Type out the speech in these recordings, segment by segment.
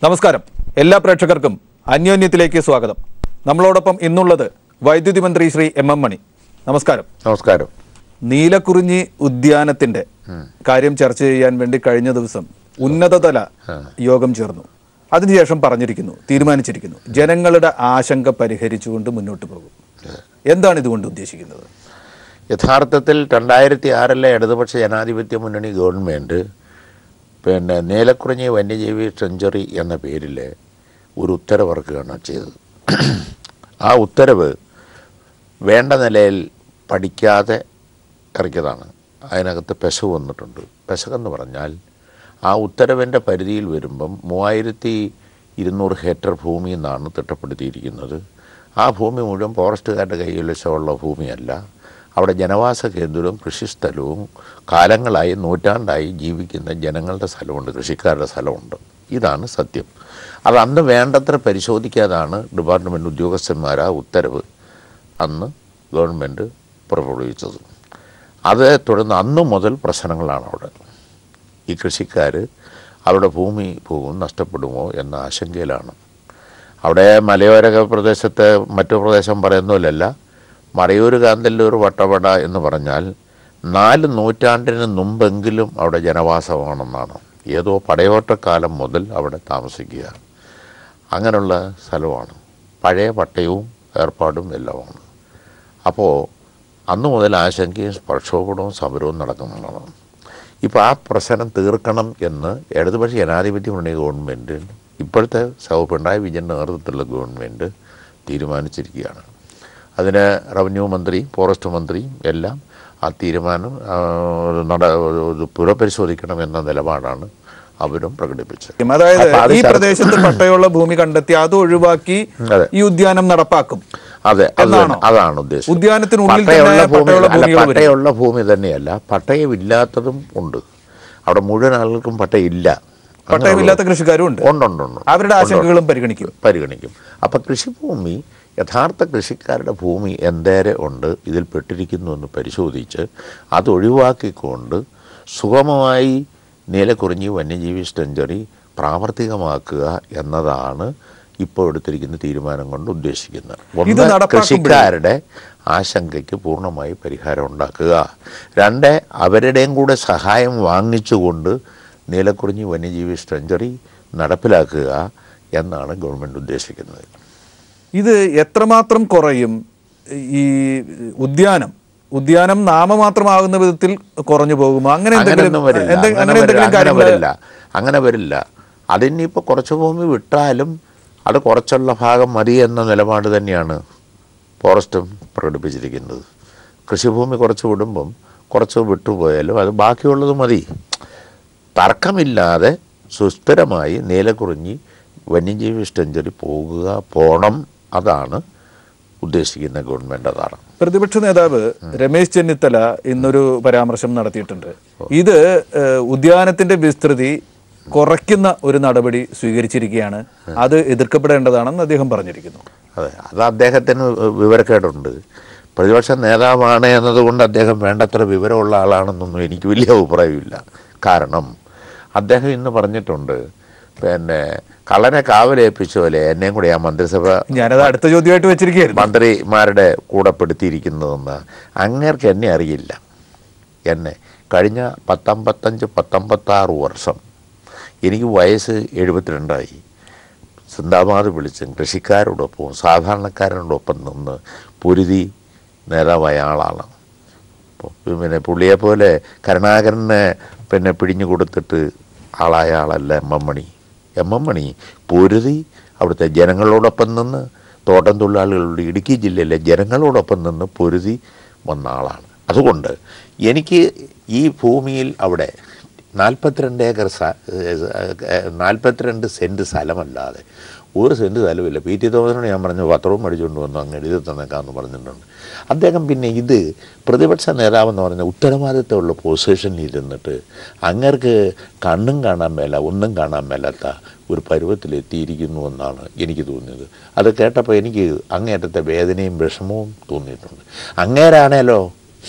നമസ്കാരം എല്ലാ പ്രേക്ഷകർക്കും അന്യോന്യത്തിലേക്ക് സ്വാഗതം നമ്മളോടൊപ്പം ഇന്നുള്ളത് വൈദ്യുതി മന്ത്രി ശ്രീ എം എം മണി നമസ്കാരം നമസ്കാരം നീലക്കുറിഞ്ഞി ഉദ്യാനത്തിന്റെ കാര്യം ചർച്ച ചെയ്യാൻ വേണ്ടി കഴിഞ്ഞ ദിവസം ഉന്നതതല യോഗം ചേർന്നു അതിനുശേഷം പറഞ്ഞിരിക്കുന്നു തീരുമാനിച്ചിരിക്കുന്നു ജനങ്ങളുടെ ആശങ്ക പരിഹരിച്ചുകൊണ്ട് മുന്നോട്ട് പോകും എന്താണ് ഇതുകൊണ്ട് ഉദ്ദേശിക്കുന്നത് യഥാർത്ഥത്തിൽ രണ്ടായിരത്തി ആറിലെ ഇടതുപക്ഷ ജനാധിപത്യ മുന്നണി ഗവൺമെൻറ് പിന്നെ നീലക്കുറിഞ്ഞി വന്യജീവി സെഞ്ചുറി എന്ന പേരിൽ ഒരു ഉത്തരവിറക്കുകയാണ് ചെയ്തത് ആ ഉത്തരവ് വേണ്ട നിലയിൽ പഠിക്കാതെ ഇറക്കിയതാണ് അതിനകത്ത് പെശക് വന്നിട്ടുണ്ട് പെശകെന്ന് പറഞ്ഞാൽ ആ ഉത്തരവിൻ്റെ പരിധിയിൽ വരുമ്പം മൂവായിരത്തി ഇരുന്നൂറ് ഹെക്ടർ ഭൂമി എന്നാണ് തിട്ടപ്പെടുത്തിയിരിക്കുന്നത് ആ ഭൂമി മുഴുവൻ ഫോറസ്റ്റുകാരുടെ കൈവശമുള്ള ഭൂമിയല്ല അവിടെ ജനവാസ കേന്ദ്രവും കൃഷിസ്ഥലവും കാലങ്ങളായി നൂറ്റാണ്ടായി ജീവിക്കുന്ന ജനങ്ങളുടെ സ്ഥലമുണ്ട് കൃഷിക്കാരുടെ സ്ഥലമുണ്ട് ഇതാണ് സത്യം അത് അന്ന് വേണ്ടത്ര പരിശോധിക്കാതാണ് ഡിപ്പാർട്ട്മെൻറ്റ് ഉദ്യോഗസ്ഥന്മാർ ആ ഉത്തരവ് അന്ന് ഗവൺമെൻറ് പുറപ്പെടുവിച്ചത് അത് തുടർന്ന് അന്ന് മുതൽ പ്രശ്നങ്ങളാണ് അവിടെ ഈ കൃഷിക്കാർ അവരുടെ ഭൂമി പോകും നഷ്ടപ്പെടുമോ എന്ന ആശങ്കയിലാണ് അവിടെ മലയോര പ്രദേശത്ത് മറ്റു പ്രദേശം പറയുന്നതിലല്ല മറയൂർ കാന്തല്ലൂർ വട്ടവട എന്ന് പറഞ്ഞാൽ നാല് നൂറ്റാണ്ടിന് മുമ്പെങ്കിലും അവിടെ ജനവാസമാണെന്നാണ് ഏതോ പടയോട്ടക്കാലം മുതൽ അവിടെ താമസിക്കുക അങ്ങനെയുള്ള സ്ഥലമാണ് പഴയ പട്ടയവും ഏർപ്പാടും എല്ലാമാണ് അപ്പോൾ അന്ന് മുതൽ ആശങ്കയും പ്രക്ഷോഭണവും സമരവും നടക്കുന്നതാണ് ഇപ്പോൾ ആ പ്രശ്നം തീർക്കണം എന്ന് ഇടതുപക്ഷ ജനാധിപത്യ മുന്നണി ഗവൺമെൻറ് ഇപ്പോഴത്തെ സൗ പിണറായി വിജയൻ്റെ നേതൃത്വത്തിലുള്ള ഗവൺമെൻറ് തീരുമാനിച്ചിരിക്കുകയാണ് അതിന് റവന്യൂ മന്ത്രി ഫോറസ്റ്റ് മന്ത്രിയും എല്ലാം ആ തീരുമാനം ആ, നട ഇത് പുനഃപരിശോധിക്കണം എന്ന നിലപാടാണ് അവരും പ്രകടിപ്പിച്ചത് അതായത് അപ്പോൾ അത് ഈ ചർച്ച- പ്രദേശത്ത് പട്ടയുള്ള ഭൂമി കണ്ടെത്തി അത് ഒഴിവാക്കി അതെ. ഈ ഉദ്യാനം നടപ്പാക്കും അതെ അത് എന്നാണോ? തന്നെ, അതാണ് ഉദ്ദേശം ഉദ്യാനത്തിനുള്ളിൽ പട്ടയുള്ള തന്നെ ഭൂമി പട്ടയുള്ള അല്ല ഭൂമികൾ വരും. പട്ടയുള്ള ഭൂമി തന്നെയല്ല പട്ടയമില്ലാത്തതും ഉണ്ട് അവിടെ മുഴുവൻ ആളുകൾക്കും പട്ടയില്ല പട്ടയമില്ലാത്ത കൃഷിക്കാരും ഉണ്ട് ഉണ്ടുണ്ട് ഉണ്ട് അവരുടെ ആശങ്കകളും പരിഗണിക്കും പരിഗണിക്കും അപ്പം കൃഷിഭൂമി യഥാർത്ഥ കൃഷിക്കാരുടെ ഭൂമി എന്തേരെ ഉണ്ട് ഇതിൽ പെട്ടിരിക്കുന്നു എന്ന് പരിശോധിച്ച് അത് ഒഴിവാക്കിക്കൊണ്ട് സുഗമമായി നീലക്കുറിഞ്ഞി വന്യജീവി സെഞ്ചുറി പ്രാവർത്തികമാക്കുക എന്നതാണ് ഇപ്പോൾ എടുത്തിരിക്കുന്ന തീരുമാനം കൊണ്ട് ഉദ്ദേശിക്കുന്നത് ഇത് ഒന്ന് നടപ്പാക്കുമ്പോഴേ- കൃഷിക്കാരുടെ ആശങ്കയ്ക്ക് പൂർണ്ണമായി പരിഹാരം ഉണ്ടാക്കുക രണ്ട് അവരുടെയും കൂടെ സഹായം വാങ്ങിച്ചുകൊണ്ട് നീലക്കുറിഞ്ഞി വന്യജീവി സെഞ്ചുറി നടപ്പിലാക്കുക എന്നാണ് ഗവൺമെൻറ് ഉദ്ദേശിക്കുന്നത് ഇത് എത്രമാത്രം കുറയും ഈ ഉദ്യാനം ഉദ്യാനം നാമമാത്രമാകുന്ന വിധത്തിൽ കുറഞ്ഞു പോകുമോ അങ്ങനെ എന്തെങ്കിലും അങ്ങനെയൊന്നും വരില്ല എന്തെ- അങ്ങനെ അങ്ങനെ വരില്ല, എന്തെങ്കിലും അങ്ങനെ കാര്യങ്ങൾ വരില്ല അങ്ങനെ വരില്ല അതിനിപ്പോൾ കുറച്ച് ഭൂമി വിട്ടാലും അത് കുറച്ചുള്ള ഭാഗം മതി എന്ന നിലപാട് തന്നെയാണ് ഫോറസ്റ്റും പ്രകടിപ്പിച്ചിരിക്കുന്നത് കൃഷിഭൂമി കുറച്ച് വിടുമ്പം കുറച്ച് വിട്ടുപോയാലും അത് ബാക്കിയുള്ളത് മതി തർക്കമില്ലാതെ സുസ്ഥിരമായി നീലക്കുറിഞ്ഞി വന്യജീവി സെഞ്ചുറി പോകുക പോണം അതാണ് ഉദ്ദേശിക്കുന്ന ഗവൺമെൻറ് അതാണ് പ്രതിപക്ഷ നേതാവ് രമേശ് ചെന്നിത്തല ഇന്നൊരു പരാമർശം നടത്തിയിട്ടുണ്ട് ഇത് ഏഹ്, ഉദ്യാനത്തിന്റെ വിസ്തൃതി കുറയ്ക്കുന്ന ഒരു നടപടി സ്വീകരിച്ചിരിക്കുകയാണ് അത് എതിർക്കപ്പെടേണ്ടതാണെന്ന് അദ്ദേഹം പറഞ്ഞിരിക്കുന്നു അതെ അത് അദ്ദേഹത്തിന് വിവരക്കേടുണ്ട് പ്രതിപക്ഷ നേതാവാണ് എന്നതുകൊണ്ട് അദ്ദേഹം വേണ്ടത്ര വിവരമുള്ള ആളാണെന്നൊന്നും എനിക്ക് വലിയ അഭിപ്രായമില്ല കാരണം അദ്ദേഹം ഇന്ന് പറഞ്ഞിട്ടുണ്ട് പിന്നെ കള്ളനെ കാവലേൽപ്പിച്ച പോലെ എന്നെയും കൂടി ആ മന്ത്രിസഭ ഞാനത് അടുത്ത ചോദ്യമായിട്ട് വെച്ചിരിക്കുകയായിരുന്നു മന്ത്രിമാരുടെ കൂടെ പെടുത്തിയിരിക്കുന്നതെന്ന് അങ്ങേർക്ക് എന്നെ അറിയില്ല എന്നെ കഴിഞ്ഞ പത്തമ്പത്തഞ്ച് പത്തൊമ്പത്താറ് വർഷം എനിക്ക് വയസ്സ് എഴുപത്തിരണ്ടായി സിന്ദാബാദ് വിളിച്ചും കൃഷിക്കാരോടൊപ്പം സാധാരണക്കാരോടൊപ്പം നിന്ന് പൊരുതി നേതാവായ ആളാണ് അപ്പോൾ പിന്നെ പുള്ളിയെപ്പോലെ കരുണാകരനെ പിന്നെ പിടിഞ്ഞു കൊടുത്തിട്ട് ആളായ ആളല്ല M M Mani M M Mani പൊരുതി അവിടുത്തെ ജനങ്ങളോടൊപ്പം നിന്ന് തോട്ടം തൊഴിലാളികളുടെ ഇടുക്കി ജില്ലയിലെ ജനങ്ങളോടൊപ്പം നിന്ന് പൊരുതി വന്ന ആളാണ് അതുകൊണ്ട് എനിക്ക് ഈ ഭൂമിയിൽ അവിടെ നാൽപ്പത്തിരണ്ട് ഏക്കർ സ്ഥ- ഏഹ് ഏഹ് നാൽപ്പത്തിരണ്ട് സെൻറ്റ് സ്ഥലമല്ലാതെ ഒരു സെൻറ്റ് സ്ഥലമില്ല പി ടി തോമസിനോട് ഞാൻ പറഞ്ഞു പത്രവും മേടിച്ചുകൊണ്ട് വന്നു അങ്ങ് എഴുതി തന്നേക്കാമെന്ന് പറഞ്ഞിട്ടുണ്ട് അദ്ദേഹം പിന്നെ ഇത് പ്രതിപക്ഷ നേതാവെന്ന് പറഞ്ഞ ഉത്തരവാദിത്തമുള്ള പൊസിഷനിൽ ഇരുന്നിട്ട് അങ്ങർക്ക് കണ്ണും കാണാൻ മേല ഒന്നും കാണാൻ മേലാത്ത ഒരു പരുവത്തിലെത്തിയിരിക്കുന്നു എന്നാണ് എനിക്ക് തോന്നിയത് അത് കേട്ടപ്പോൾ എനിക്ക് അങ്ങേറ്റത്തെ വേദനയും വിഷമവും തോന്നിയിട്ടുണ്ട് അങ്ങേരാണേലോ ഹും,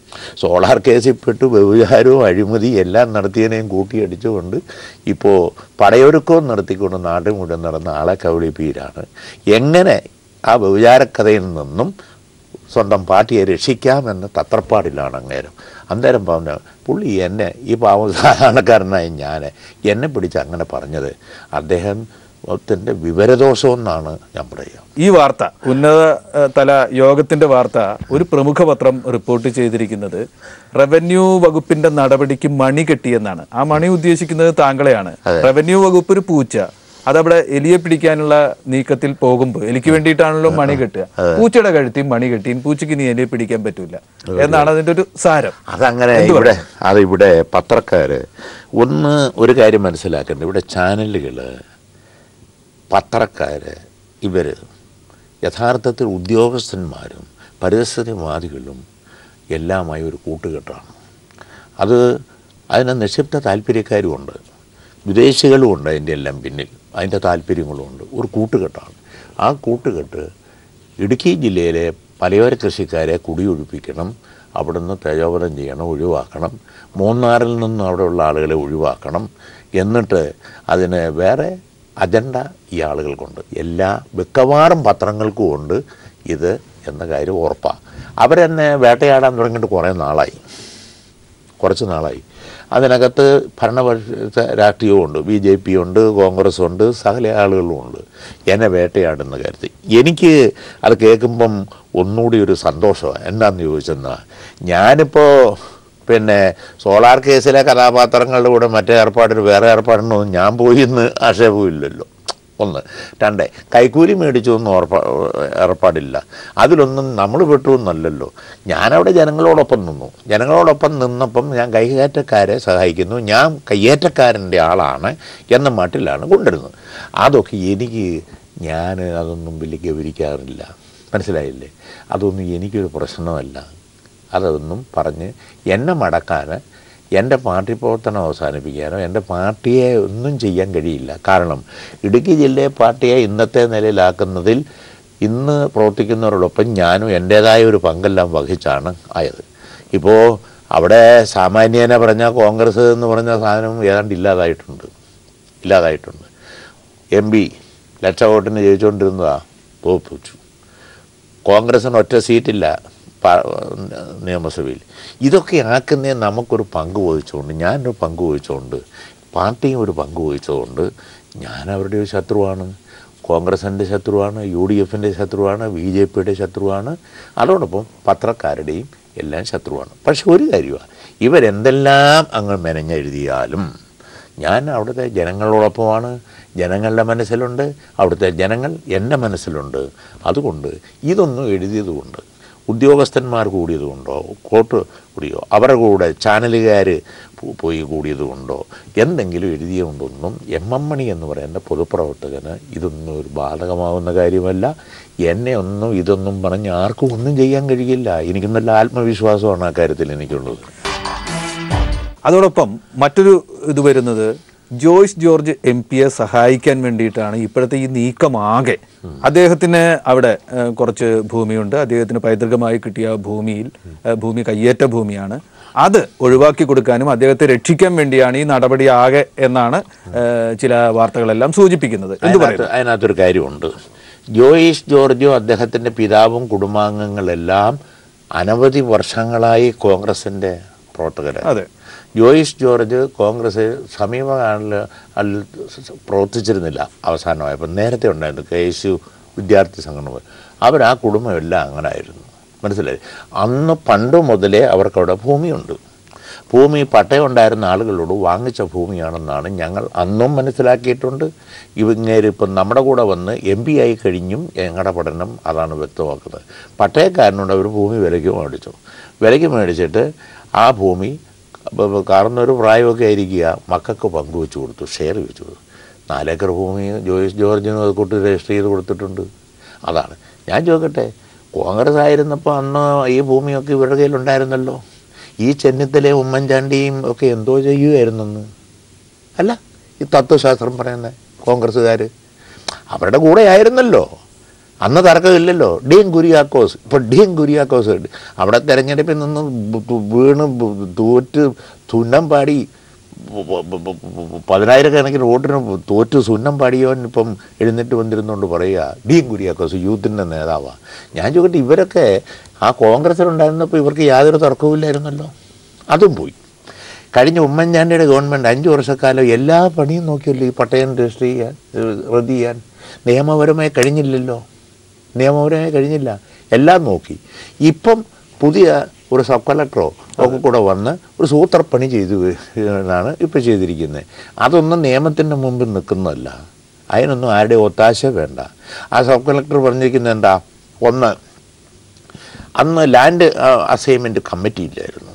സോളാർ കേസിൽ പെട്ട് വ്യവഹാരവും അഴിമതി എല്ലാം നടത്തിയതിനെയും കൂട്ടിയടിച്ചുകൊണ്ട് ഇപ്പോൾ പടയൊരുക്കവും നടത്തിക്കൊണ്ട് നാട് മുഴുവൻ നടന്ന ആളെ കബളിപ്പീരാണ് എങ്ങനെ ആ വ്യവചാരക്കഥയിൽ നിന്നും സ്വന്തം പാർട്ടിയെ രക്ഷിക്കാമെന്ന തത്രപ്പാടിലാണ് അങ്ങേരം അന്നേരം പറഞ്ഞ പുള്ളി എന്നെ ഈ പാവം സാധാരണക്കാരനായ ഞാൻ എന്നെ പിടിച്ച് അങ്ങനെ പറഞ്ഞത് അദ്ദേഹത്തിൻ്റെ വിവരദോഷമെന്നാണ് ഞാൻ പറയുക ഈ വാർത്ത ഉന്നത ഏഹ്, തല യോഗത്തിന്റെ വാർത്ത ഒരു പ്രമുഖ പത്രം റിപ്പോർട്ട് ചെയ്തിരിക്കുന്നത് റവന്യൂ വകുപ്പിന്റെ നടപടിക്ക് മണി കെട്ടിയെന്നാണ് ആ മണി ഉദ്ദേശിക്കുന്നത് താങ്കളെയാണ് റവന്യൂ വകുപ്പ് ഒരു പൂച്ച അതവിടെ എലിയെ പിടിക്കാനുള്ള നീക്കത്തിൽ പോകുമ്പോൾ എലിക്ക് വേണ്ടിയിട്ടാണല്ലോ മണി കെട്ടുക പൂച്ചയുടെ കഴുത്തിയും മണി കെട്ടിയും പൂച്ചയ്ക്ക് നീ എലിയെ പിടിക്കാൻ പറ്റൂല എന്നാണ് അതിന്റെ ഒരു സാരം അതങ്ങനെ ഇവിടെ അത് ഇവിടെ പത്രക്കാർ ഒന്ന് ഒരു കാര്യം മനസ്സിലാക്കേണ്ടത് ഇവിടെ ചാനലുകൾ പത്രക്കാർ ഇവർ യഥാർത്ഥത്തിൽ ഉദ്യോഗസ്ഥന്മാരും പരിസ്ഥിതിവാദികളും എല്ലാമായി ഒരു കൂട്ടുകെട്ടാണ് അത് അതിന് നിക്ഷിപ്ത താല്പര്യക്കാരുമുണ്ട് വിദേശികളും ഉണ്ട് അതിൻ്റെ എല്ലാം പിന്നിൽ അതിൻ്റെ താല്പര്യങ്ങളുമുണ്ട് ഒരു കൂട്ടുകെട്ടാണ് ആ കൂട്ടുകെട്ട് ഇടുക്കി ജില്ലയിലെ മലയോര കൃഷിക്കാരെ കുടിയൊഴിപ്പിക്കണം അവിടുന്ന് തേജോവധം ചെയ്യണം ഒഴിവാക്കണം മൂന്നാറിൽ നിന്നും അവിടെയുള്ള ആളുകളെ ഒഴിവാക്കണം എന്നിട്ട് അതിന് വേറെ അജണ്ട ഈ ആളുകൾക്കുണ്ട് എല്ലാ മിക്കവാറും പത്രങ്ങൾക്കും ഉണ്ട് ഇത് എന്ന കാര്യം ഉറപ്പാണ് അവരെന്നെ വേട്ടയാടാൻ തുടങ്ങിയിട്ട് കുറേ നാളായി കുറച്ച് നാളായി അതിനകത്ത് ഭരണപക്ഷ രാഷ്ട്രീയമുണ്ട് ബി ജെ പി ഉണ്ട് കോൺഗ്രസ് ഉണ്ട് സകല ആളുകളും ഉണ്ട് എന്നെ വേട്ടയാടുന്ന കാര്യത്തിൽ എനിക്ക് അത് കേൾക്കുമ്പം ഒന്നുകൂടി ഒരു സന്തോഷമാണ് എന്താണെന്ന് ചോദിച്ചെന്നാൽ ഞാനിപ്പോൾ പിന്നെ സോളാർ കേസിലെ കഥാപാത്രങ്ങളുടെ കൂടെ മറ്റേ ഏർപ്പാടിന് വേറെ ഏർപ്പാടിനൊന്നും ഞാൻ പോയി എന്ന് ആക്ഷേപമില്ലല്ലോ ഒന്ന് രണ്ട് കൈക്കൂലി മേടിച്ചു ഒന്നും ഉറപ്പാ ഏർപ്പാടില്ല അതിലൊന്നും നമ്മൾ വിട്ടു എന്നല്ലല്ലോ ഞാനവിടെ ജനങ്ങളോടൊപ്പം നിന്നു ജനങ്ങളോടൊപ്പം നിന്നപ്പം ഞാൻ കൈകയറ്റക്കാരെ സഹായിക്കുന്നു ഞാൻ കയ്യേറ്റക്കാരൻ്റെ ആളാണ് എന്ന മട്ടിലാണ് കൊണ്ടിരുന്നത് അതൊക്കെ എനിക്ക് ഞാൻ അതൊന്നും വലിയ ഗൗരിക്കാറില്ല മനസ്സിലായില്ലേ അതൊന്നും എനിക്കൊരു പ്രശ്നമല്ല അതൊന്നും പറഞ്ഞ് എന്നെ മടക്കാൻ എൻ്റെ പാർട്ടി പ്രവർത്തനം അവസാനിപ്പിക്കാനോ എൻ്റെ പാർട്ടിയെ ഒന്നും ചെയ്യാൻ കഴിയില്ല കാരണം ഇടുക്കി ജില്ലയെ പാർട്ടിയെ ഇന്നത്തെ നിലയിലാക്കുന്നതിൽ ഇന്ന് പ്രവർത്തിക്കുന്നവരോടൊപ്പം ഞാനും എൻ്റേതായ ഒരു പങ്കെല്ലാം വഹിച്ചാണ് ആയത് ഇപ്പോൾ അവിടെ സാമാന്യേന പറഞ്ഞാൽ കോൺഗ്രസ് എന്ന് പറഞ്ഞ സാധനം ഏതാണ്ട് ഇല്ലാതായിട്ടുണ്ട് ഇല്ലാതായിട്ടുണ്ട് എം പി ലക്ഷ വോട്ടിന് ജയിച്ചുകൊണ്ടിരുന്നതാണ് തോപ്പിച്ചു കോൺഗ്രസിന് ഒറ്റ സീറ്റില്ല പ- നിയമസഭയിൽ ഇതൊക്കെ ആക്കുന്നതിന് നമുക്കൊരു പങ്ക് വഹിച്ചുകൊണ്ട് ഞാനൊരു പങ്ക് വഹിച്ചുകൊണ്ട് പാർട്ടിയും ഒരു പങ്ക് വഹിച്ചതുകൊണ്ട് ഞാൻ അവരുടെ ഒരു ശത്രുവാണ് കോൺഗ്രസിൻ്റെ ശത്രുവാണ് യു ഡി എഫിൻ്റെ ശത്രുവാണ് ബി ജെ പിയുടെ ശത്രുവാണ് അതോടൊപ്പം പത്രക്കാരുടെയും എല്ലാം ശത്രുവാണ് പക്ഷെ ഒരു കാര്യമാണ് ഇവരെന്തെല്ലാം അങ്ങ് മെനഞ്ഞെഴുതിയാലും ഞാൻ അവിടുത്തെ ജനങ്ങളോടൊപ്പമാണ് ജനങ്ങളുടെ മനസ്സിലുണ്ട് അവിടുത്തെ ജനങ്ങൾ എൻ്റെ മനസ്സിലുണ്ട് അതുകൊണ്ട് ഇതൊന്നും എഴുതിയതുകൊണ്ട് ഉദ്യോഗസ്ഥന്മാർ കൂടിയതുകൊണ്ടോ കോട്ട് കൂടിയോ അവരുടെ കൂടെ ചാനലുകാർ പോയി കൂടിയതുകൊണ്ടോ എന്തെങ്കിലും എഴുതിയതുകൊണ്ടൊന്നും എം എം മണി എന്ന് പറയുന്ന പൊതുപ്രവർത്തകന് ഇതൊന്നും ഒരു ബാധകമാവുന്ന കാര്യമല്ല എന്നെ ഒന്നും ഇതൊന്നും പറഞ്ഞ് ആർക്കും ഒന്നും ചെയ്യാൻ കഴിയില്ല എനിക്ക് നല്ല ആത്മവിശ്വാസമാണ് ആ കാര്യത്തിൽ എനിക്കുള്ളത് അതോടൊപ്പം മറ്റൊരു ഇത് വരുന്നത് ജോയ്സ് ജോർജ് എം പിയെ സഹായിക്കാൻ വേണ്ടിയിട്ടാണ് ഇപ്പോഴത്തെ ഈ നീക്കമാകെ അദ്ദേഹത്തിന് അവിടെ ഏഹ്, കുറച്ച് ഭൂമിയുണ്ട് അദ്ദേഹത്തിന് പൈതൃകമായി കിട്ടിയ ഭൂമിയിൽ ഏഹ്, ഭൂമി കയ്യേറ്റ ഭൂമിയാണ് അത് ഒഴിവാക്കി കൊടുക്കാനും അദ്ദേഹത്തെ രക്ഷിക്കാൻ വേണ്ടിയാണ് ഈ നടപടി ആകെ എന്നാണ് ഏഹ്, ചില വാർത്തകളെല്ലാം സൂചിപ്പിക്കുന്നത് എന്ത് പറയുന്നു അതിനകത്ത് അതിനകത്തൊരു കാര്യമുണ്ട് ജോയിസ് ജോർജും അദ്ദേഹത്തിൻ്റെ പിതാവും കുടുംബാംഗങ്ങളെല്ലാം അനവധി വർഷങ്ങളായി കോൺഗ്രസിൻ്റെ പ്രവർത്തകരാണ് അതെ ജോയിസ് ജോർജ് കോൺഗ്രസ് സമീപകാല അല്ല പ്രവർത്തിച്ചിരുന്നില്ല അവസാനമായപ്പോൾ നേരത്തെ ഉണ്ടായിരുന്നു കെ എസ് യു വിദ്യാർത്ഥി സംഘടന അവർ ആ കുടുംബം എല്ലാം അങ്ങനെ ആയിരുന്നു മനസ്സിലായി അന്ന് പണ്ട് മുതലേ അവർക്കവിടെ ഭൂമിയുണ്ട് ഭൂമി പട്ടയം ഉണ്ടായിരുന്ന ആളുകളോട് വാങ്ങിച്ച ഭൂമിയാണെന്നാണ് ഞങ്ങൾ അന്നും മനസ്സിലാക്കിയിട്ടുണ്ട് ഇവങ്ങേര് ഇപ്പം നമ്മുടെ കൂടെ വന്ന് എം പി ആയി കഴിഞ്ഞും ഞങ്ങളുടെ പഠനം അതാണ് വ്യക്തമാക്കുന്നത് പട്ടയക്കാരനോട് അവർ ഭൂമി വിലയ്ക്ക് മേടിച്ചു വിലയ്ക്ക് മേടിച്ചിട്ട് ആ ഭൂമി കാർന്നൊരു പ്രായമൊക്കെ ആയിരിക്കുക മക്കൾക്ക് പങ്കുവെച്ച് കൊടുത്തു ഷെയർ വെച്ചു കൊടുത്തു നാലേക്കർ ഭൂമി ജോയിസ് ജോർജിന് അത് കൂട്ടി രജിസ്റ്റർ ചെയ്ത് കൊടുത്തിട്ടുണ്ട് അതാണ് ഞാൻ ചോദിക്കട്ടെ കോൺഗ്രസ് ആയിരുന്നപ്പോൾ അന്ന് ഈ ഭൂമിയൊക്കെ ഇവരുടെ കയ്യിലുണ്ടായിരുന്നല്ലോ ഈ ചെന്നിത്തലയും ഉമ്മൻചാണ്ടിയും ഒക്കെ എന്തോ ചെയ്യുമായിരുന്നെന്ന് അല്ല ഈ തത്വശാസ്ത്രം പറയുന്ന കോൺഗ്രസ്സുകാർ അവരുടെ കൂടെ ആയിരുന്നല്ലോ അന്ന് തർക്കമില്ലല്ലോ ഡീൻ കുര്യാക്കോസ് ഇപ്പോൾ ഡീൻ കുര്യാക്കോസ് അവിടെ തെരഞ്ഞെടുപ്പിൽ നിന്ന് ബ് തു- വീണ് ബ് തോറ്റ് തുന്നം പാടി പ- പ- പ- പ- പതിനായിരക്കണക്കിന് വോട്ടിന് തോറ്റ് സുന്നം പാടിയവൻ ഇപ്പം എഴുന്നേറ്റ് വന്നിരുന്നുകൊണ്ട് പറയുക ഡീൻ കുര്യാക്കോസ് യൂത്തിൻ്റെ നേതാവാണ് ഞാൻ ചോദിക്കട്ടെ ഇവരൊക്കെ ആ കോൺഗ്രസ്സിലുണ്ടായിരുന്നപ്പോൾ ഇവർക്ക് യാതൊരു തർക്കവുമില്ലായിരുന്നല്ലോ അതും പോയി കഴിഞ്ഞ ഉമ്മൻചാണ്ടിയുടെ ഗവൺമെൻറ് അഞ്ച് വർഷക്കാലം എല്ലാ പണിയും നോക്കിയല്ലോ ഈ പട്ടയം രജിസ്റ്റർ ചെയ്യാൻ ഏഹ് റദ്ദ് ചെയ്യാൻ നിയമപരമായി കഴിഞ്ഞില്ലല്ലോ നിയമപരമായി കഴിഞ്ഞില്ല എല്ലാം നോക്കി ഇപ്പം പുതിയ ഒരു സബ് കളക്ടറോ ഒക്കെ കൂടെ വന്ന് ഒരു സൂത്രപ്പണി ചെയ്തു എന്നാണ് ഇപ്പോൾ ചെയ്തിരിക്കുന്നത് അതൊന്നും നിയമത്തിൻ്റെ മുമ്പിൽ നിൽക്കുന്നതല്ല അതിനൊന്നും ആരുടെ ഒത്താശ വേണ്ട ആ സബ് കളക്ടർ പറഞ്ഞിരിക്കുന്നത് എന്താ ഒന്ന് അന്ന് ലാൻഡ് അസൈൻമെൻറ്റ് കമ്മിറ്റി ഇല്ലായിരുന്നു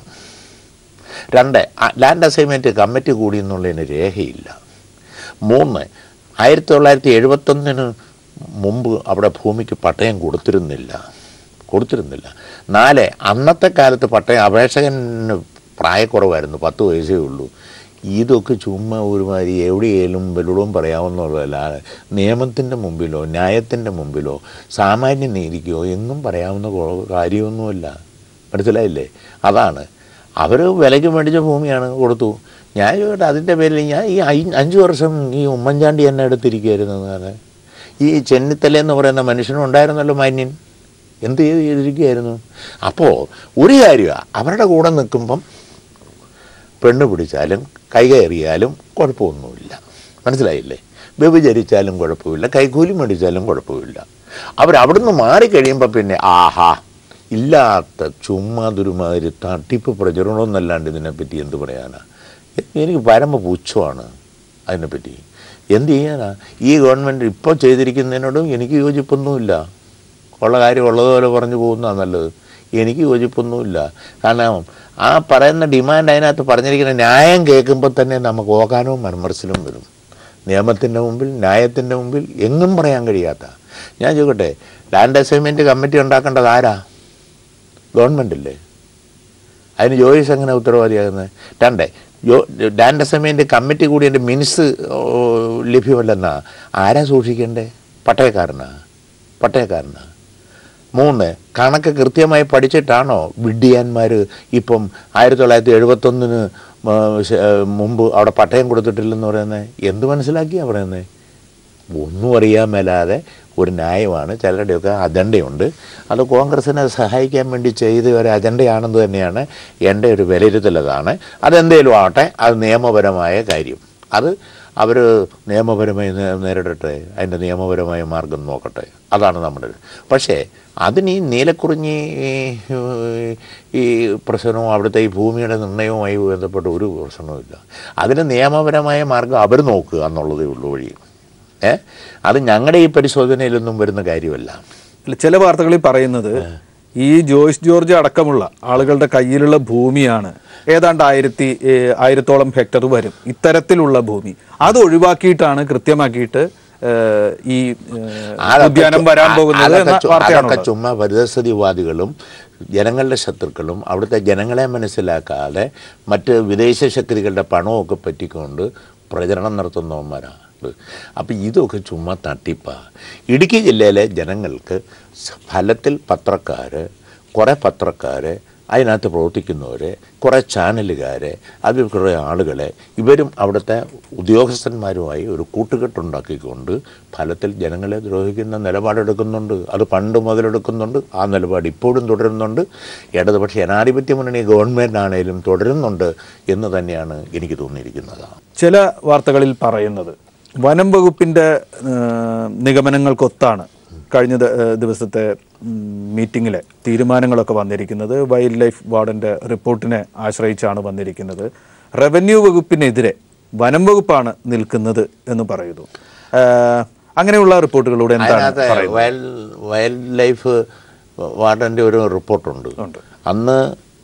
രണ്ട് ആ ലാൻഡ് അസൈൻമെൻറ്റ് കമ്മിറ്റി കൂടി എന്നുള്ളതിന് രേഖയില്ല മൂന്ന് ആയിരത്തി തൊള്ളായിരത്തി എഴുപത്തൊന്നിന് മുമ്പ് അവിടെ ഭൂമിക്ക് പട്ടയം കൊടുത്തിരുന്നില്ല കൊടുത്തിരുന്നില്ല നാല് അന്നത്തെ കാലത്ത് പട്ടയം അപേക്ഷകന് പ്രായക്കുറവായിരുന്നു പത്ത് വയസ്സേ ഉള്ളൂ ഇതൊക്കെ ചുമ്മാ ഒരുമാതിരി എവിടെയായാലും വെല്ലുടവും പറയാവുന്നതല്ല നിയമത്തിൻ്റെ മുമ്പിലോ ന്യായത്തിൻ്റെ മുമ്പിലോ സാമാന്യ നീതിക്കോ എന്നും പറയാവുന്ന കൊ- കാര്യമൊന്നുമല്ല മനസ്സിലായില്ലേ അതാണ് അവർ വിലയ്ക്ക് മേടിച്ച ഭൂമിയാണ് കൊടുത്തു ഞാൻ ചോദിക്കട്ടെ അതിൻ്റെ പേരിൽ ഞാൻ ഈ അയ്- അഞ്ച് വർഷം ഈ ഉമ്മൻചാണ്ടി എന്നെ എടുത്തിരിക്കുകയായിരുന്നു എന്നാണ് ഈ ചെന്നിത്തല എന്ന് പറയുന്ന മനുഷ്യനും ഉണ്ടായിരുന്നല്ലോ മാന്യൻ എന്ത് ചെയ്ത് ചെയ്തിരിക്കുകയായിരുന്നു അപ്പോൾ ഒരു കാര്യമാണ് അവരുടെ കൂടെ നിൽക്കുമ്പം പെണ്ണ് പിടിച്ചാലും കൈകയറിയാലും കുഴപ്പമൊന്നുമില്ല മനസ്സിലായില്ലേ വ്യഭിചരിച്ചാലും കുഴപ്പമില്ല കൈക്കൂലി മേടിച്ചാലും കുഴപ്പമില്ല അവരവിടുന്ന് മാറിക്കഴിയുമ്പോൾ പിന്നെ ആഹാ ഇല്ലാത്ത ചുമ്മാ ദുരുമാതിരി തട്ടിപ്പ് പ്രചരണമെന്നല്ലാണ്ട് ഇതിനെപ്പറ്റി എന്ത് പറയാനാ എ- എനിക്ക് പരമ പുച്ഛമാണ് അതിനെപ്പറ്റി എന്ത് ചെയ്യാനാ ഈ ഗവൺമെൻറ് ഇപ്പോൾ ചെയ്തിരിക്കുന്നതിനോടും എനിക്ക് യോജിപ്പൊന്നുമില്ല ഉള്ള കാര്യം ഉള്ളതുപോലെ പറഞ്ഞു പോകുന്നതാണ് നല്ലത് എനിക്ക് യോജിപ്പൊന്നുമില്ല കാരണം ആ പറയുന്ന ഡിമാൻഡ് അതിനകത്ത് പറഞ്ഞിരിക്കുന്ന ന്യായം കേൾക്കുമ്പോൾ തന്നെ നമുക്ക് ഓക്കാനവും മനമറിച്ചിലും വരും നിയമത്തിൻ്റെ മുമ്പിൽ ന്യായത്തിൻ്റെ മുമ്പിൽ എങ്ങും പറയാൻ കഴിയാത്ത ഞാൻ ചോദിക്കട്ടെ ലാൻഡ് അസൈൻമെൻറ്റ് കമ്മിറ്റി ഉണ്ടാക്കേണ്ടത് ആരാ ഗവൺമെൻറ്റല്ലേ അതിന് ജോയിസ് എങ്ങനെ ഉത്തരവാദിയാകുന്നത് രണ്ടേ ജോ ലാൻഡ് അസൈൻമെൻറ്റ് കമ്മിറ്റി കൂടി എൻ്റെ മിനിസ് ലഭ്യമല്ലെന്നാ ആരാ സൂക്ഷിക്കണ്ടേ പട്ടയക്കാരനാ പട്ടയക്കാരനാ മൂന്ന് കണക്ക് കൃത്യമായി പഠിച്ചിട്ടാണോ വിഡ്ഢിയാന്മാർ ഇപ്പം ആയിരത്തി തൊള്ളായിരത്തി എഴുപത്തൊന്നിന് മുമ്പ് അവിടെ പട്ടയം കൊടുത്തിട്ടില്ലെന്ന് പറയുന്നത് എന്ത് മനസ്സിലാക്കിയാണ് പറയുന്നത് ഒന്നും അറിയാൻ മേലാതെ ഒരു ന്യായമാണ് ചിലരുടെയൊക്കെ അജണ്ടയുണ്ട് അത് കോൺഗ്രസിനെ സഹായിക്കാൻ വേണ്ടി ചെയ്ത ഒരു അജണ്ടയാണെന്ന് തന്നെയാണ് എൻ്റെ ഒരു വിലയിരുത്തലതാണ് അതെന്തേലും ആവട്ടെ അത് നിയമപരമായ കാര്യം അത് അവർ നിയമപരമായി നേ- നേരിടട്ടെ അതിൻ്റെ നിയമപരമായ മാർഗം നോക്കട്ടെ അതാണ് നമ്മുടെ ഒരു- പക്ഷേ അതിന് ഈ നീലക്കുറിഞ്ഞി ഈ- ഈ പ്രശ്നവും അവിടുത്തെ ഈ ഭൂമിയുടെ നിർണയവുമായി ബന്ധപ്പെട്ട ഒരു പ്രശ്നവുമില്ല അതിന് നിയമപരമായ മാർഗം അവർ നോക്കുക എന്നുള്ളതേ ഉള്ളൂ വഴി ഏ അത് ഞങ്ങളുടെ ഈ പരിശോധനയിലൊന്നും വരുന്ന കാര്യമല്ല അല്ല, ചില വാർത്തകളിൽ പറയുന്നത് ഈ ജോയ്സ് ജോർജ് അടക്കമുള്ള ആളുകളുടെ കയ്യിലുള്ള ഭൂമിയാണ് ഏതാണ്ട് ആയിരത്തി ഏഹ്, ആയിരത്തോളം ഹെക്ടർ വരും ഇത്തരത്തിലുള്ള ഭൂമി അത് ഒഴിവാക്കിയിട്ടാണ് കൃത്യമാക്കിയിട്ട് ഏഹ്, ഈ ഏഹ്, അതൊക്കെ ഉദ്യാനം ചു- വരാൻ ആ- പോകുന്നത് അതൊക്കെ എന്ന ചു- വാർത്തയാണ് അതൊക്കെ ചുമ്മാ പരിതസ്ഥിതിവാദികളും ജനങ്ങളുടെ ശത്രുക്കളും അവിടുത്തെ ജനങ്ങളെ മനസ്സിലാക്കാതെ മറ്റ് വിദേശ ശക്തികളുടെ പണമൊക്കെ പറ്റിക്കൊണ്ട് പ്രചരണം നടത്തുന്നവന്മാരാണ് അപ്പം ഇതൊക്കെ ചുമ്മാ തട്ടിപ്പാ ഇടുക്കി ജില്ലയിലെ ജനങ്ങൾക്ക് സ- ഫലത്തിൽ പത്രക്കാർ കുറേ പത്രക്കാർ അതിനകത്ത് പ്രവർത്തിക്കുന്നവർ കുറേ ചാനലുകാർ അതിൽ കുറേ ആളുകളെ ഇവരും അവിടുത്തെ ഉദ്യോഗസ്ഥന്മാരുമായി ഒരു കൂട്ടുകെട്ടുണ്ടാക്കിക്കൊണ്ട് ഫലത്തിൽ ജനങ്ങളെ ദ്രോഹിക്കുന്ന നിലപാടെടുക്കുന്നുണ്ട് അത് പണ്ട് മുതലെടുക്കുന്നുണ്ട് ആ നിലപാട് ഇപ്പോഴും തുടരുന്നുണ്ട് ഇടതുപക്ഷ ജനാധിപത്യ മുന്നണി ഗവൺമെൻറ് ആണേലും തുടരുന്നുണ്ട് എന്ന് തന്നെയാണ് എനിക്ക് തോന്നിയിരിക്കുന്നത് ചില വാർത്തകളിൽ പറയുന്നത് വനം വകുപ്പിന്റെ ഏഹ്, നിഗമനങ്ങൾക്കൊത്താണ് കഴിഞ്ഞ ദ- ഏഹ്, ദിവസത്തെ ഉം, മീറ്റിങ്ങിലെ തീരുമാനങ്ങളൊക്കെ വന്നിരിക്കുന്നത് വൈൽഡ് ലൈഫ് വാർഡന്റെ റിപ്പോർട്ടിനെ ആശ്രയിച്ചാണ് വന്നിരിക്കുന്നത് റവന്യൂ വകുപ്പിനെതിരെ വനം വകുപ്പാണ് നിൽക്കുന്നത് എന്ന് പറയുന്നു ഏഹ്, അങ്ങനെയുള്ള റിപ്പോർട്ടുകളൂടെ എന്താണ് അതിനകത്ത് പറയുന്നത് വൈൽഡ് വൈൽഡ് ലൈഫ് വാർഡൻ്റെ ഒരു റിപ്പോർട്ടുണ്ട് ഉണ്ട്. അന്ന്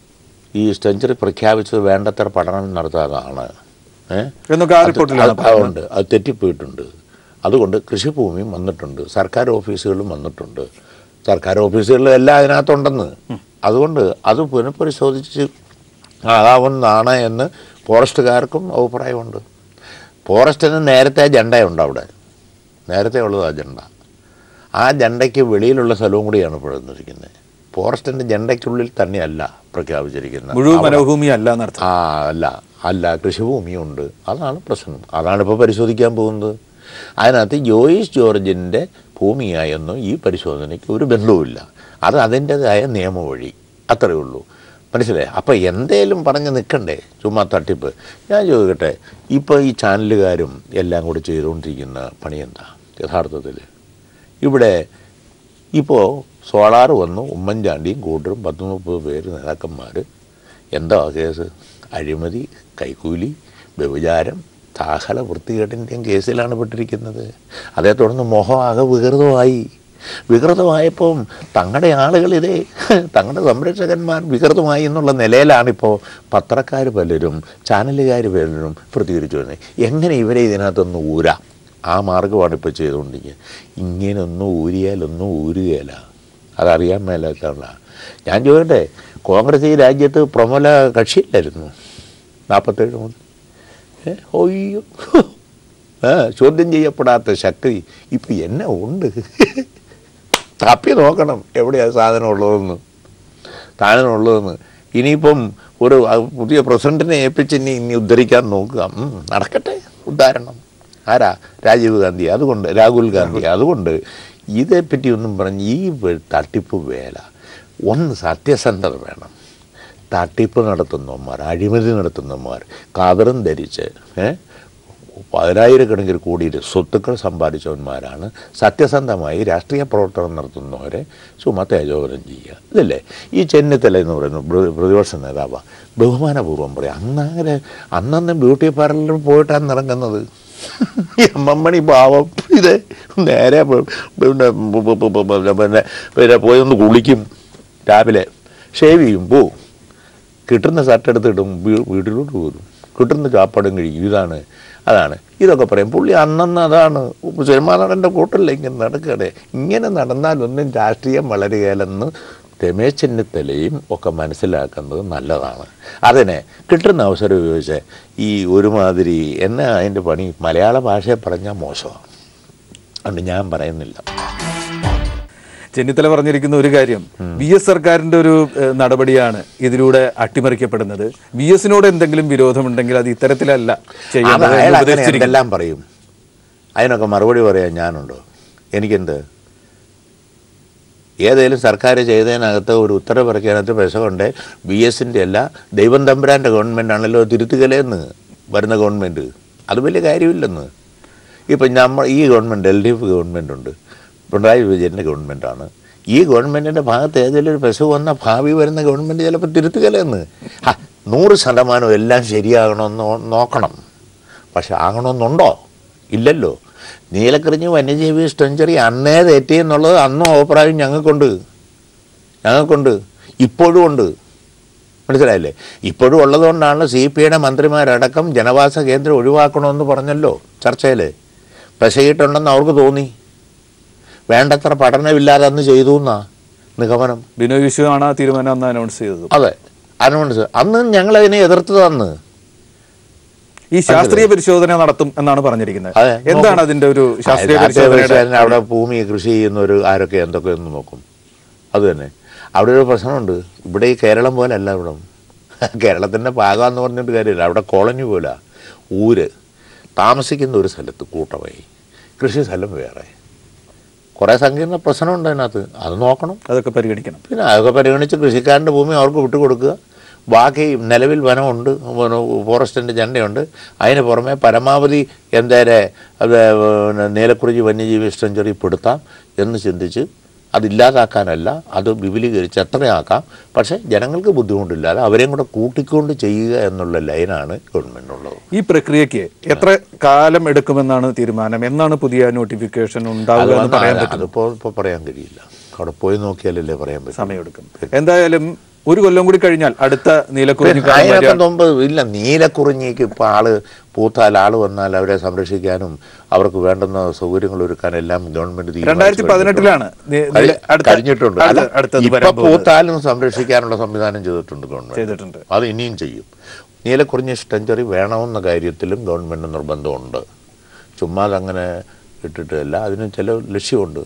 ഈ സെഞ്ചുറി പ്രഖ്യാപിച്ചത് വേണ്ടത്ര പഠനം നടത്താതാണ് ഏ? എന്നൊക്കെ ആ അത് റിപ്പോർട്ടിലാണ് അത് അതുണ്ട് അത് തെറ്റിപ്പോയിട്ടുണ്ട് അതുകൊണ്ട് കൃഷിഭൂമിയും വന്നിട്ടുണ്ട് സർക്കാർ ഓഫീസുകളും വന്നിട്ടുണ്ട് സർക്കാർ ഓഫീസുകളിലും എല്ലാം അതിനകത്തുണ്ടെന്ന് അതുകൊണ്ട് അത് പുനഃപരിശോധിച്ച് ആകാവുന്നതാണ് എന്ന് ഫോറസ്റ്റുകാർക്കും അഭിപ്രായമുണ്ട് ഫോറസ്റ്റിന് നേരത്തെ അജണ്ടയുണ്ട് അവിടെ നേരത്തെ ഉള്ളത് അജണ്ട ആ ജണ്ടയ്ക്ക് വെളിയിലുള്ള സ്ഥലവും കൂടിയാണ് പ്രവർത്തിക്കുന്നത് ഫോറസ്റ്റിൻ്റെ ജണ്ടയ്ക്കുള്ളിൽ തന്നെയല്ല പ്രഖ്യാപിച്ചിരിക്കുന്നത് മുഴുവൻ വനഭൂമി അല്ല എന്നർത്ഥം ആ അല്ല അല്ല കൃഷിഭൂമിയുണ്ട് അതാണ് പ്രശ്നം അതാണ് ഇപ്പോൾ പരിശോധിക്കാൻ പോകുന്നത് അതിനകത്ത് ജോയിസ് ജോർജിൻ്റെ ഭൂമിയായെന്നും ഈ പരിശോധനയ്ക്ക് ഒരു ബന്ധവുമില്ല അത് അതിൻ്റെതായ നിയമവഴി അത്രയേ ഉള്ളൂ മനസ്സിലായി അപ്പോൾ എന്തേലും പറഞ്ഞ് നിൽക്കണ്ടേ ചുമ്മാ തട്ടിപ്പ് ഞാൻ ചോദിക്കട്ടെ ഇപ്പോൾ ഈ ചാനലുകാരും എല്ലാം കൂടി ചെയ്തുകൊണ്ടിരിക്കുന്ന പണി എന്താ യഥാർത്ഥത്തിൽ ഇവിടെ ഇപ്പോൾ സോളാർ വന്നു ഉമ്മൻചാണ്ടിയും കൂട്ടരും പത്ത് മുപ്പത് പേര് നേതാക്കന്മാർ എന്താ കേസ് അഴിമതി കൈക്കൂലി വ്യഭിചാരം താഹല വൃത്തികേട്ടിൻ്റെയും കേസിലാണ് പെട്ടിരിക്കുന്നത് അതേ തുടർന്ന് മോഹം ആകെ വികൃതമായി വികൃതമായപ്പം തങ്ങളുടെ ആളുകൾ ഇതേ തങ്ങളുടെ സംരക്ഷകന്മാർ വികൃതമായി എന്നുള്ള നിലയിലാണിപ്പോൾ പത്രക്കാർ പലരും ചാനലുകാർ പലരും പ്രതികരിച്ചു വരുന്നത് എങ്ങനെ ഇവരെ ഇതിനകത്തൊന്ന് ഊരാം ആ മാർഗമാണ് ഇപ്പോൾ ചെയ്തുകൊണ്ടിരിക്കുന്നത് ഇങ്ങനൊന്നും ഊരിയാലൊന്നും ഊരുകയില്ല അതറിയാൻ മേലാത്തുള്ള ഞാൻ ചോദിക്കട്ടെ കോൺഗ്രസ് ഈ രാജ്യത്ത് പ്രമുല കക്ഷിയില്ലായിരുന്നു നാൽപ്പത്തേഴ് മുതൽ ഏ ഒയ്യോ ആ ചോദ്യം ചെയ്യപ്പെടാത്ത ശക്തി ഇപ്പം എന്നെ ഉണ്ട് തപ്പി നോക്കണം എവിടെയാണ് സാധനം ഉള്ളതെന്ന് സാധനം ഉള്ളതെന്ന് ഇനിയിപ്പം ഒരു അ, പുതിയ പ്രസിഡന്റിനെ ഏൽപ്പിച്ച് ഇനി ഇനി ഉദ്ധരിക്കാൻ നോക്കുക ഉം, നടക്കട്ടെ ഉദ്ധാരണം ആരാ രാജീവ് ഗാന്ധി അതുകൊണ്ട് രാഹുൽ ഗാന്ധി അതുകൊണ്ട് ഇതേപ്പറ്റി ഒന്നും പറഞ്ഞ് ഈ വെ- തട്ടിപ്പ് വേല ഒന്ന് സത്യസന്ധത വേണം തട്ടിപ്പ് നടത്തുന്നവന്മാർ അഴിമതി നടത്തുന്നവന്മാർ കതറും ധരിച്ച് ഏ പതിനായിരക്കണക്കിന് കോടിയിൽ സ്വത്തുക്കൾ സമ്പാദിച്ചവന്മാരാണ് സത്യസന്ധമായി രാഷ്ട്രീയ പ്രവർത്തനം നടത്തുന്നവരെ ചുമ തേജോവനം ചെയ്യുക ഇതല്ലേ ഈ ചെന്നിത്തല എന്ന് പറയുന്ന പ്ര- പ്രതിപക്ഷ നേതാവ് ബഹുമാനപൂർവ്വം പറയും അന്നങ്ങനെ അന്നന്ന് ബ്യൂട്ടി പാർലറിൽ പോയിട്ടാണ് ഇറങ്ങുന്നത് ഈ അമ്മമ്മണി പാവം ഇത് നേരെ പോ- പിന്നെ പു- പു- പു- പു- പിന്നെ പിന്നെ പോയി ഒന്ന് കുളിക്കും രാവിലെ ഷേവ് ചെയ്യും പോവും കിട്ടുന്ന ഷർട്ട് എടുത്തിടും വീ- വീട്ടിലോട്ട് പോരും കിട്ടുന്ന ചാപ്പാടും കഴിക്കും ഇതാണ് അതാണ് ഇതൊക്കെ പറയും പുള്ളി അന്നന്ന് അതാണ് സിനിമാ നടൻ്റെ കൂട്ടല്ലേ ഇങ്ങനെ നടക്കണേ ഇങ്ങനെ നടന്നാലൊന്നും രാഷ്ട്രീയം വളരുകയില്ലെന്ന് രമേശ് ചെന്നിത്തലയും ഒക്കെ മനസ്സിലാക്കുന്നത് നല്ലതാണ് അതിനെ കിട്ടുന്ന അവസരം ഉപയോഗിച്ച് ഈ ഒരുമാതിരി എന്നാ അതിൻ്റെ പണി മലയാള ഭാഷയെ പറഞ്ഞാൽ മോശമാണ് അതുകൊണ്ട് ഞാൻ പറയുന്നില്ല ചെന്നിത്തല പറഞ്ഞിരിക്കുന്ന ഒരു കാര്യം വി എസ് സർക്കാരിന്റെ ഒരു ഏഹ്, നടപടിയാണ് ഇതിലൂടെ അട്ടിമറിക്കപ്പെടുന്നത് വി എസിനോട് എന്തെങ്കിലും വിരോധമുണ്ടെങ്കിൽ അത് ഇത്തരത്തിലല്ല അത് ചെയ്യേണ്ടത് അയാൾ എന്ന് അങ്ങനെ ഉപദേശിച്ചിരിക്കുന്നു എന്തെല്ലാം പറയും അതിനൊക്കെ മറുപടി പറയാൻ ഞാനുണ്ടോ എനിക്കെന്ത് ഏതേലും സർക്കാർ ചെയ്തതിനകത്ത് ഒരു ഉത്തരവ് ഇറക്കിയതിനകത്ത് പൈസ കൊണ്ട് ബി എസിൻ്റെ അല്ല ദൈവം തമ്പുരാൻ്റെ ഗവൺമെൻറ് ആണല്ലോ തിരുത്തുകലേന്ന് വരുന്ന ഗവൺമെൻറ് അത് വലിയ കാര്യമില്ലെന്ന് ഇപ്പം നമ്മൾ ഈ government L D F government ഉണ്ട് പിണറായി വിജയൻ്റെ ഗവൺമെൻറ്റാണ് ഈ ഗവൺമെൻറ്റിൻ്റെ ഭാഗത്ത് ഏതെങ്കിലും ഒരു പെസവ് വന്ന ഭാവി വരുന്ന ഗവൺമെൻറ് ചിലപ്പോൾ തിരുത്തുകലെന്ന് ഹാ നൂറ് ശതമാനം എല്ലാം ശരിയാകണമെന്ന് നോ- നോക്കണം പക്ഷെ ആകണമെന്നുണ്ടോ ഇല്ലല്ലോ നീലക്കറിഞ്ഞ് വന്യജീവി സെഞ്ചുറി അന്നേ തെറ്റി എന്നുള്ളത് അന്നും അഭിപ്രായം ഞങ്ങൾക്കുണ്ട് ഞങ്ങൾക്കുണ്ട് ഇപ്പോഴും ഉണ്ട് മനസ്സിലായില്ലേ ഇപ്പോഴും ഉള്ളതുകൊണ്ടാണ് സി പി ഐയുടെ മന്ത്രിമാരടക്കം ജനവാസ കേന്ദ്രം ഒഴിവാക്കണമെന്ന് പറഞ്ഞല്ലോ ചർച്ചയിൽ പെശകിട്ടുണ്ടെന്ന് അവർക്ക് തോന്നി വേണ്ടത്ര പഠനമില്ലാതെ അന്ന് ചെയ്തു എന്നാ നിഗമനം ബിനോയ് വിശ്വമാണ് ആ തീരുമാനം അന്ന് അനൗൺസ് ചെയ്തത് അതെ അനുമണിച്ച് അന്ന് ഞങ്ങളതിനെ എതിർത്തത് അന്ന് ഈ ശാസ്ത്രീയ പരിശോധന നടത്തും എന്നാണ് പറഞ്ഞിരിക്കുന്നത് അതെ, എന്താണ് അതിന്റെ ഒരു ശാസ്ത്രീയ പരിശോധനയുടെ പരിശോധന അവിടെ ഭൂമി കൃഷി ചെയ്യുന്നവർ ആരൊക്കെ എന്തൊക്കെ എന്ന് നോക്കും അത് തന്നെ അവിടെ ഒരു പ്രശ്നമുണ്ട് ഇവിടെ ഈ കേരളം പോലെ അല്ല ഇവിടെ കേരളത്തിൻ്റെ ഭാഗമെന്ന് പറഞ്ഞിട്ട് കാര്യമില്ല അവിടെ കോളനി പോലെ ഊര് താമസിക്കുന്ന ഒരു സ്ഥലത്ത് കൂട്ടമായി കൃഷി സ്ഥലം വേറെ കുറേ സങ്കീർണ പ്രശ്നമുണ്ട് അതിനകത്ത് അത് നോക്കണം അതൊക്കെ പരിഗണിക്കണം പിന്നെ അതൊക്കെ പരിഗണിച്ച് കൃഷിക്കാരൻ്റെ ഭൂമി അവർക്ക് വിട്ടുകൊടുക്കുക ബാക്കി നിലവിൽ വനമുണ്ട് വന- ഫോറസ്റ്റിൻ്റെ ജണ്ടയുണ്ട് അതിന് പുറമെ പരമാവധി എന്തേരെ അത് പിന്നെ നീലക്കുറിഞ്ഞി വന്യജീവി സെഞ്ചുറി പെടുത്താം എന്ന് ചിന്തിച്ച് അതില്ലാതാക്കാനല്ല അത് വിപുലീകരിച്ച് എത്രയാക്കാം പക്ഷേ ജനങ്ങൾക്ക് ബുദ്ധിമുട്ടില്ലാതെ അവരെയും കൂടെ കൂട്ടിക്കൊണ്ട് ചെയ്യുക എന്നുള്ള ലൈനാണ് ഗവൺമെൻറ്റുള്ളത് ഈ പ്രക്രിയക്ക് എത്ര കാലം എടുക്കുമെന്നാണ് തീരുമാനം എന്നാണ് പുതിയ നോട്ടിഫിക്കേഷൻ ഉണ്ടാവുക എന്ന് പറയാൻ പറ്റും അതിപ്പോൾ ഇപ്പോൾ പറയാൻ കഴിയില്ല അവിടെ പോയി നോക്കിയാലല്ലേ പറയാൻ പറ്റും സമയമെടുക്കും എന്തായാലും ഒരു കൊല്ലം കൂടി കഴിഞ്ഞാൽ അടുത്ത നീലക്കുറിഞ്ഞി കാലം അതിനൊക്കെ വരിക- മുമ്പ് ഇല്ല നീലക്കുറിഞ്ഞിക്ക് ഇപ്പോൾ ആള് പൂത്താൽ ആള് വന്നാൽ അവരെ സംരക്ഷിക്കാനും അവർക്ക് വേണ്ടുന്ന സൗകര്യങ്ങൾ ഒരുക്കാനും എല്ലാം ഗവൺമെന്റ് തീരുമാനിച്ചു രണ്ടായിരത്തി പതിനെട്ടിലാണ് നി- കഴി- നീല- അടുത്ത- കഴിഞ്ഞിട്ടുണ്ട് അല്ല, അടുത്ത- അടുത്തത് ഇപ്പൊ വരാൻ പോകുന്നത്. പൂത്താലും സംരക്ഷിക്കാനുള്ള സംവിധാനം ചെയ്തിട്ടുണ്ട് ഗവൺമെന്റ് ചെയ്തിട്ടുണ്ട് അത് ഇനിയും ചെയ്യും നീലക്കുറിഞ്ഞി സെഞ്ചുറി വേണമെന്ന കാര്യത്തിലും ഗവൺമെന്റ് നിർബന്ധമുണ്ട് ചുമ്മാ അതങ്ങനെ ഇട്ടിട്ടല്ല അതിന് ചില ലക്ഷ്യമുണ്ട്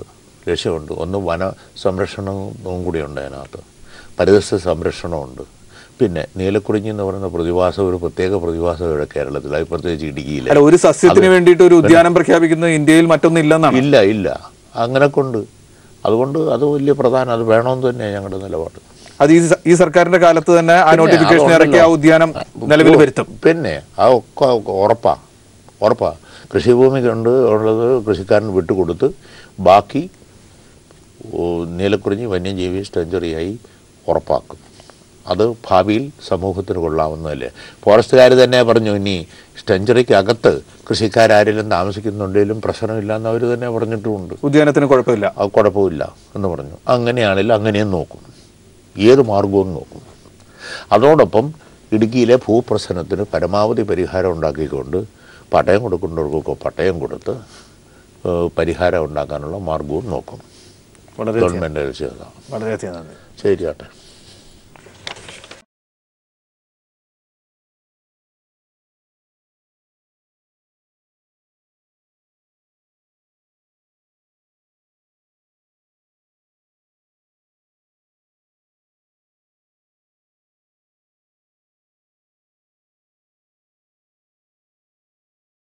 ലക്ഷ്യമുണ്ട് ഒന്ന് വന സംരക്ഷണവും കൂടിയുണ്ട് അതിനകത്ത് പരിസ്ഥിതി സംരക്ഷണമുണ്ട് പിന്നെ നീലക്കുറിഞ്ഞി എന്ന് പറയുന്ന പ്രതിഭാസം ഒരു പ്രത്യേക പ്രതിഭാസം ഇവിടെ കേരളത്തിൽ അത് പ്രത്യേകിച്ച് ഇടുക്കിയിൽ അല്ല ഒരു സസ്യത്തിന് വേണ്ടിയിട്ട് ഒരു ഉദ്യാനം പ്രഖ്യാപിക്കുന്നത് ഇന്ത്യയിൽ മറ്റൊന്നും ഇല്ലെന്നാണ് ഇല്ല ഇല്ല അങ്ങനെ കൊണ്ട് അതുകൊണ്ട് അത് വലിയ പ്രധാനം അത് വേണമെന്ന് തന്നെയാണ് ഞങ്ങളുടെ നിലപാട് അത് ഈ സ- ഈ സർക്കാരിന്റെ കാലത്ത് തന്നെ ആ പിന്നെ നോട്ടിഫിക്കേഷൻ അതുണ്ടല്ലോ. ഇറക്കി ആ ഉദ്യാനം നിലവിൽ വരുത്തും പിന്നെ ആ ഒക്കെ ഉറപ്പാ ഉറപ്പാ കൃഷിഭൂമി കൊണ്ട് ഉള്ളത് കൃഷിക്കാരന് വിട്ടുകൊടുത്ത് ബാക്കി ഓ, നീലക്കുറിഞ്ഞി വന്യജീവി സ്റ്റെഞ്ചറിയായി ഉറപ്പാക്കും അത് ഭാവിയിൽ സമൂഹത്തിന് കൊള്ളാവുന്നതല്ലേ ഫോറസ്റ്റുകാർ തന്നെ പറഞ്ഞു ഇനി സ്റ്റെഞ്ചറിക്ക് അകത്ത് കൃഷിക്കാരാരെങ്കിലും താമസിക്കുന്നുണ്ടെങ്കിലും പ്രശ്നമില്ല എന്ന് അവർ തന്നെ പറഞ്ഞിട്ടുമുണ്ട് ഉദ്യാനത്തിന് കുഴപ്പമില്ല അത് കുഴപ്പമില്ല എന്ന് പറഞ്ഞു അങ്ങനെയാണെങ്കിൽ അങ്ങനെയും നോക്കും ഏത് മാർഗവും നോക്കും അതോടൊപ്പം ഇടുക്കിയിലെ ഭൂപ്രശ്നത്തിന് പരമാവധി പരിഹാരം ഉണ്ടാക്കിക്കൊണ്ട് പട്ടയം കൊടുക്കേണ്ടവർക്കൊക്കെ പട്ടയം കൊടുത്ത് ഏഹ്, പരിഹാരം ഉണ്ടാക്കാനുള്ള മാർഗവും നോക്കും വളരെ ഗവൺമെൻറ് ചെയ്തതാണ് വളരെയധികം നന്ദി ശരിയാട്ടെ